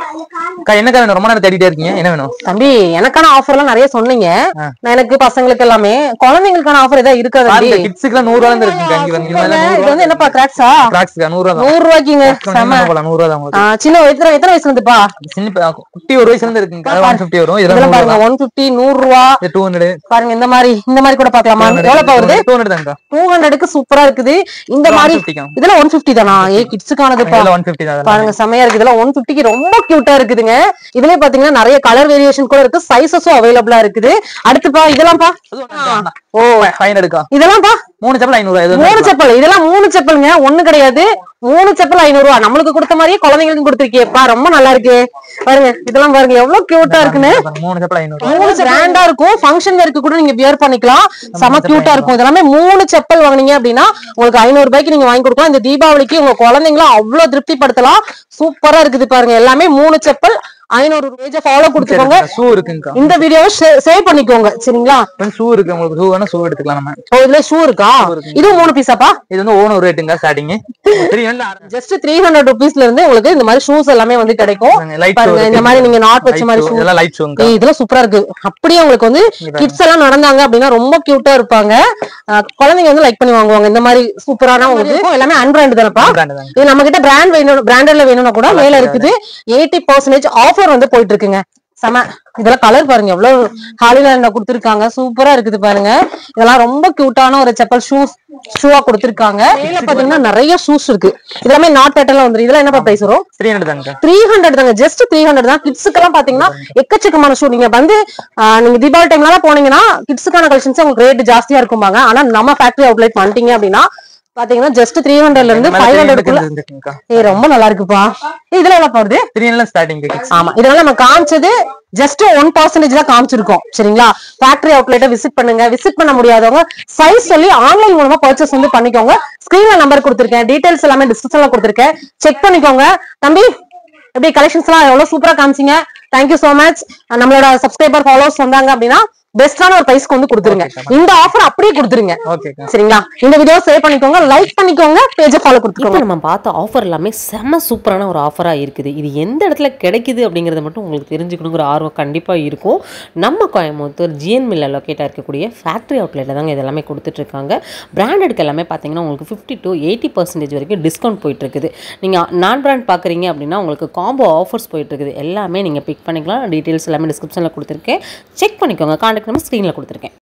அக்கா என்னக்கா வேணும் ரொம்ப நேரம் தேடிட்டே இருக்கீங்க என்ன வேணும் தம்பி எனக்கான ஆஃபர் எல்லாம் நிறைய சொன்னீங்க ஆ. நான் எனக்கு பசங்களுக்கு எல்லாமே குழந்தைங்களுக்கான ஆஃபர் ஏதாவது இருக்கா தம்பி பாருங்க கிட்ஸுக்குலாம் நூறு ரூபா இருந்து இருக்குங்க இங்க வந்து இல்ல, இது வந்து என்னப்பா கிராக்ஸா கிராக்ஸ்க்கா நூறு ரூபா தான் நூறு ரூபாய்க்குங்க செம போலாம் நூறு ரூபா தான் உங்களுக்கு ஆ, சின்ன எத்தனை எத்தனை வயசுல இருந்துப்பா சின்ன ப- குட்டி ஒரு வயசுல இருந்து இருக்குங்க ஒன் ஃபிஃப்டி வரும் இதெல்லாம் இதெல்லாம் பாருங்க ஒன் பிப்டி நூறு ரூபா டூ ஹண்ட்ரட் பாருங்க இந்த மாதிரி இந்த மாதிரி கூட பாக்கலாமா எவ்வளவு வருது டூ ஹண்ட்ரட் தாங்க டூ ஹண்ட்ரடுக்கு சூப்பரா இருக்குது இந்த மாதிரி ஃபிஃப்டிக்கா இதெல்லாம் ஒன் பிப்டி தானா ஏ கிட்ஸுக்கானதுப்பா இதெல்லாம் ஒன் ஃபிஃப்டி தான் பாருங்க செமையா இருக்கு இதெல்லாம் ஒன் பிப்டிக்கு ரொம்ப கியூட்டா இருக்குதுங்க இதுலயே பாத்தீங்கன்னா நிறைய கலர் வேரியேஷன் கூட இருக்கு சைசஸும் அவைலபிளா இருக்குது அடுத்துப்பா இதெல்லாம்ப்பா ஓ ஃபைன் எடுக்கா இதெல்லாம்ப்பா மூணு செப்பல் ஐநூறு இது மூணு செப்பல் இதெல்லாம் மூணு செப்பலுங்க ஒண்ணு கிடையாது மூணு செப்பல் ஐநூறு ரூபா நம்மளுக்கு கொடுத்த மாதிரியே குழந்தைங்களுக்கும் கொடுத்துருக்கியப்பா ரொம்ப நல்லா இருக்கு பாருங்க இதெல்லாம் பாருங்க எவ்வளவு கியூட்டா இருக்குன்னு மூணு செப்பல் ஐநூறு மூணு பிராண்டா இருக்கும் ஃபங்க்ஷன் வேர்க்கு கூட நீங்க வியர் பண்ணிக்கலாம் செம கியூட்டா இருக்கும் இதெல்லாமே மூணு செப்பல் வாங்குனீங்க அப்படின்னா உங்களுக்கு ஐநூறு ரூபாய்க்கு நீங்க வாங்கி கொடுக்கலாம் இந்த தீபாவளிக்கு உங்க குழந்தைங்கள அவ்வளவு திருப்திப்படுத்தலாம் சூப்பரா இருக்குது பாருங்க எல்லாமே மூணு செப்பல் ஐநூறு ரூபாய் ஃபாலோ கொடுத்துக்கோங்க ஷூ இருக்குங்கக்கா இந்த வீடியோவை சேவ் பண்ணிக்கோங்க சரிங்களா ஷூ இருக்கு உங்களுக்கு ஷூ வேணா ஷூ எடுத்துக்கலாம் நம்ம ஓ இதுல ஷூ இருக்கா இது மூணு பீஸாப்பா இது வந்து ஓனர் ரேட்டுங்க ஸ்டார்டிங் தெரியும் ஜஸ்ட் த்ரீ ஹண்ட்ரட் ருபீஸ்ல இருந்து உங்களுக்கு இந்த மாதிரி ஷூஸ் எல்லாமே வந்து கிடைக்கும் லைட் பாருங்க இந்த மாதிரி நீங்க நாட் வச்ச மாதிரி ஷூ இதெல்லாம் லைட் ஷூங்க ஏய், இதெல்லாம் சூப்பரா இருக்கு அப்படியே உங்களுக்கு வந்து கிட்ஸ் எல்லாம் நடந்தாங்க அப்படின்னா ரொம்ப கியூட்டா இருப்பாங்க அஹ் குழந்தைங்க வந்து லைக் பண்ணி வாங்குவாங்க இந்த மாதிரி சூப்பரான உங்களுக்கு இருக்கும். எல்லாமே அன்பிராண்ட் தானப்பா பிராண்ட் தாங்க இது நம்ம கிட்ட பிராண்ட் வேணும் பிராண்டட்ல வேணும்னா கூட மேல இருக்குது எயிட்டி பர்சன்டேஜ் ஆஃபர் வந்து போயிட்டு இருக்குங்க செம இதெல்லாம் கலர் பாருங்க எவ்வளவு ஹாலிலாண்ட கொடுத்துருக்காங்க சூப்பரா இருக்குது பாருங்க இதெல்லாம் ரொம்ப கியூட்டான ஒரு செப்பல் ஷூஸ் ஷூவா கொடுத்துருக்காங்க மேல பாத்தீங்கன்னா நிறைய ஷூஸ் இருக்கு இதெல்லாமே நாட் பேட்டர்ல வந்துரும் இதெல்லாம் என்ன பிரைஸ் வரும் த்ரீ ஹண்ட்ரட் தாங்க த்ரீ ஹண்ட்ரட் தாங்க ஜஸ்ட் த்ரீ ஹண்ட்ரட் தான் கிட்ஸுக்கெல்லாம் பாத்தீங்கன்னா எக்கச்சக்கமான ஷூ நீங்க வந்து ஆஹ், நீங்க தீபாவளி டைம்ல போனீங்கன்னா கிட்ஸுக்கான கலெக்ஷன்ஸ் உங்களுக்கு ரேட் ஜாஸ்தியா இருக்கும்பாங்க ஆனா நம்ம ஃபேக்டரி அவுட்லெட் பண்ணிட்டீங்க அப்படின்னா பாத்தீங்கன்னா ஜஸ்ட் த்ரீ ஹண்ட்ரட்ல இருந்து ஃபைவ் ஹண்ட்ரட்குள்ள ஏய் ரொம்ப நல்லா இருக்குப்பா ஏய், இதெல்லாம் எவ்வளவு போகுது த்ரீ ஹண்ட்ரட் ஸ்டார்டிங் கிட்ஸ் ஆமா இதெல்லாம் நம்ம காமிச்சது ஜஸ்ட் ஒன் பர்சன்டேஜ் தான் காமிச்சிருக்கோம் சரிங்களா ஃபேக்டரி அவுட்லெட்டை விசிட் பண்ணுங்க விசிட் பண்ண முடியாதவங்க சைஸ் சொல்லி ஆன்லைன் மூலமா பர்ச்சேஸ் வந்து பண்ணிக்கோங்க ஸ்கிரீன்ல நம்பர் கொடுத்துருக்கேன் டீடைல்ஸ் எல்லாமே டிஸ்கிரிப்ஷன்ல கொடுத்துருக்கேன் செக் பண்ணிக்கோங்க தம்பி எப்படி கலெக்ஷன்ஸ் எல்லாம் எவ்வளவு சூப்பரா காமிச்சீங்க தேங்க்யூ சோ மச் நம்மளோட சப்ஸ்கிரைபர் ஃபாலோவர்ஸ் வந்தாங்க அப்படின்னா பெஸ்டான ஒரு பிரைஸ்க்கு வந்து கொடுத்துருங்க இந்த ஆஃபர் அப்படியே கொடுத்துருங்க ஓகேக்கா சரிங்களா இந்த வீடியோ சேவ் பண்ணிக்கோங்க லைக் பண்ணிக்கோங்க பேஜை ஃபாலோ இப்போ கொடுத்துக்கோங்க நம்ம பார்த்த ஆஃபர் எல்லாமே செம்ம சூப்பரான ஒரு ஆஃபராக இருக்குது இது எந்த இடத்துல கிடைக்குது அப்படிங்கிறத மட்டும் உங்களுக்கு தெரிஞ்சுக்கணுங்கிற ஆர்வம் கண்டிப்பாக இருக்கும் நம்ம கோயம்புத்தூர் ஜிஎன் மில்ல லொக்கேட்டாக இருக்கக்கூடிய ஃபேக்ட்ரி அவுட்லெட்டில் தாங்க இது எல்லாமே கொடுத்துட்ருக்காங்க பிராண்டடுக்கு எல்லாமே பார்த்தீங்கன்னா உங்களுக்கு ஃபிஃப்டி டு எயிட்டி பர்சன்டேஜ் வரைக்கும் டிஸ்கவுண்ட் போயிட்டுருக்குது நீங்கள் நான் பிராண்ட் பார்க்குறீங்க அப்படின்னா உங்களுக்கு காம்போ ஆஃபர்ஸ் போயிட்டுருக்குது எல்லாமே நீங்கள் பிக் பண்ணிக்கலாம் டீட்டெயில்ஸ் எல்லாமே டிஸ்கிரிப்ஷனில் கொடுத்துருக்கேன் செக் பண்ணிக்கோங்க காண்டாக்ட் நம்பர் ஸ்க்ரீனில் கொடுத்துருக்கேன்